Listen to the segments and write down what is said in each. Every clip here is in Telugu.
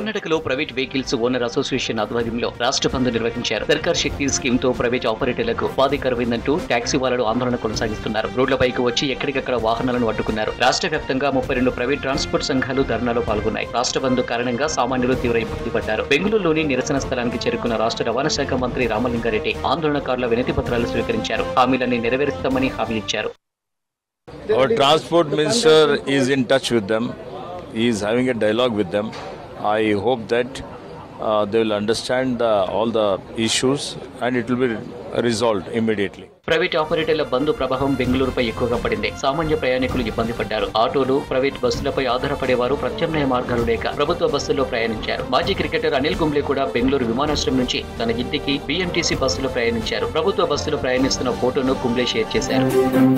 కర్ణాటకలో ప్రైవేట్ వెహికల్స్ ఓనర్ అసోసియేషన్ ఆధ్వర్యంలో రాష్ట్ర బంద్ నిర్వహించారు సర్కార్ శక్తి స్కీమ్ తో ప్రైవేట్ ఆపరేటర్లకు ఉపాధి కరువైందంటూ టాక్సీ వాళ్ళను ఆందోళన కొనసాగిస్తున్నారు రోడ్లపైకి వచ్చి ఎక్కడికక్కడ వాహనాలను అడ్డుకున్నారు రాష్ట్ర వ్యాప్తంగా ముప్పై రెండు ప్రైవేట్ ట్రాన్స్పోర్ట్ సంఘాలు ధర్నాలో పాల్గొన్నాయి రాష్ట్ర బంద్ కారణంగా సామాన్యులు తీవ్ర ఇబ్బంది పడ్డారు బెంగళూరులోని నిరసన స్థలానికి చేరుకున్న రాష్ట్ర రవాణా శాఖ మంత్రి రామలింగారెడ్డి ఆందోళనకారుల వినతి పత్రాలు స్వీకరించారు హామీలన్నీ నెరవేరుస్తామని హామీ ఇచ్చారు Our transport minister is in touch with them. He is having a dialogue with them. I hope that uh, they will understand the, all the issues and it will be resolved immediately. Private ఆపరేటర్ల బంద్ ప్రభావం బెంగళూరుపై ఎక్కువగా పడింది సామాన్య ప్రయాణికులు ఇబ్బంది పడ్డారు ఆటోలు ప్రైవేట్ బస్సులపై ఆధారపడేవారు ప్రత్యామ్నాయ మార్గాలు లేక ప్రభుత్వ బస్సుల్లో ప్రయాణించారు మాజీ క్రికెటర్ అనిల్ కుంబ్లే కూడా బెంగళూరు విమానాశ్రయం నుంచి తన ఇంటికి బిఎంటీసీ బస్సులో ప్రయాణించారు ప్రభుత్వ బస్సులో ప్రయాణిస్తున్న ఫోటోను కుంబ్లే షేర్ చేశారు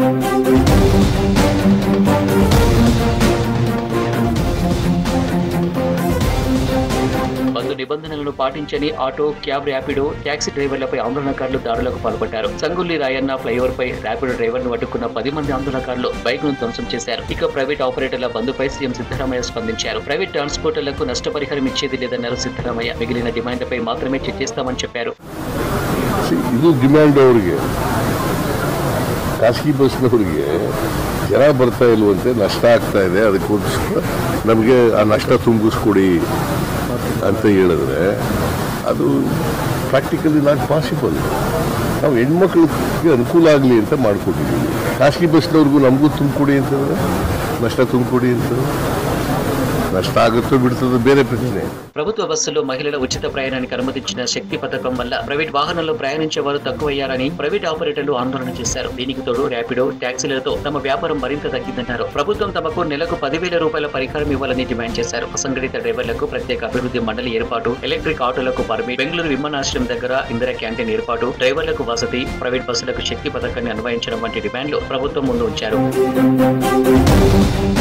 బంద్ నిబంధనలను పాటించని ఆటో క్యాబ్ ర్యాపిడో ట్యాక్సీ డ్రైవర్లపై ఆందోళనకారులు దాడులకు పాల్పడ్డారు సంగుల్లి రాయన్న ఫ్లైఓవర్ పై ర్యాపిడో డ్రైవర్ ను అడ్డుకున్న పది మంది ఆందోళనకారులు బైక్ ను ధ్వంసం చేశారు ఇక ప్రైవేట్ ఆపరేటర్ల బంద్పై సీఎం సిద్దరామయ్య స్పందించారు ప్రైవేట్ ట్రాన్స్పోర్టర్లకు నష్టపరిహారం ఇచ్చేది లేదన్నారు సిద్దరామయ్య మిగిలిన డిమాండ్లపై మాత్రమే చర్చిస్తామని చెప్పారు ಇದು ಡಿಮ್ಯಾಂಡ್ ಅವ್ರಿಗೆ ಖಾಸಗಿ ಬಸ್ನವ್ರಿಗೆ ಜನ ಬರ್ತಾ ಇಲ್ವಂತೆ ನಷ್ಟ ಆಗ್ತಾ ಇದೆ ಅದಕ್ಕೋಸ್ಕರ ನಮಗೆ ಆ ನಷ್ಟ ತುಂಬಿಸ್ಕೊಡಿ ಅಂತ ಹೇಳಿದ್ರೆ ಅದು ಪ್ರಾಕ್ಟಿಕಲಿ ನಾಟ್ ಪಾಸಿಬಲ್ ನಾವು ಹೆಣ್ಮಕ್ಳಿಗೆ ಅನುಕೂಲ ಆಗಲಿ ಅಂತ ಮಾಡಿಕೊಟ್ಟಿದ್ದೀವಿ ಖಾಸಗಿ ಬಸ್ನವ್ರಿಗೂ ನಮಗೂ ತುಂಬಿಕೊಡಿ ಅಂತಂದ್ರೆ ನಷ್ಟ ತುಂಬಿಕೊಡಿ ಅಂತಂದ್ರೆ ನಷ್ಟ ಆಗುತ್ತೋ ಬಿಡ್ತದೋ ಬೇರೆ ಪ್ರಶ್ನೆ ప్రభుత్వ బస్సుల్లో మహిళల ఉచిత ప్రయాణానికి అనుమతించిన శక్తి పథకం వల్ల ప్రైవేట్ వాహనాల్లో ప్రయాణించే వారు తక్కువయ్యారని ప్రైవేట్ ఆపరేటర్లు ఆందోళన చేశారు దీనికి తోడు ర్యాపిడో ట్యాక్సీలతో తమ వ్యాపారం మరింత తగ్గిందన్నారు ప్రభుత్వం తమకు నెలకు పదివేల రూపాయల పరిహారం ఇవ్వాలని డిమాండ్ చేశారు అసంఘటిత డ్రైవర్లకు ప్రత్యేక అభివృద్ధి మండలి ఏర్పాటు ఎలక్ట్రిక్ ఆటోలకు పర్మిట్ బెంగళూరు విమానాశ్రయం దగ్గర ఇందిరా క్యాంటీన్ ఏర్పాటు డ్రైవర్లకు వసతి ప్రైవేట్ బస్సులకు శక్తి పథకాన్ని అన్వయించడం వంటి డిమాండ్లు ప్రభుత్వం ముందు ఉంచారు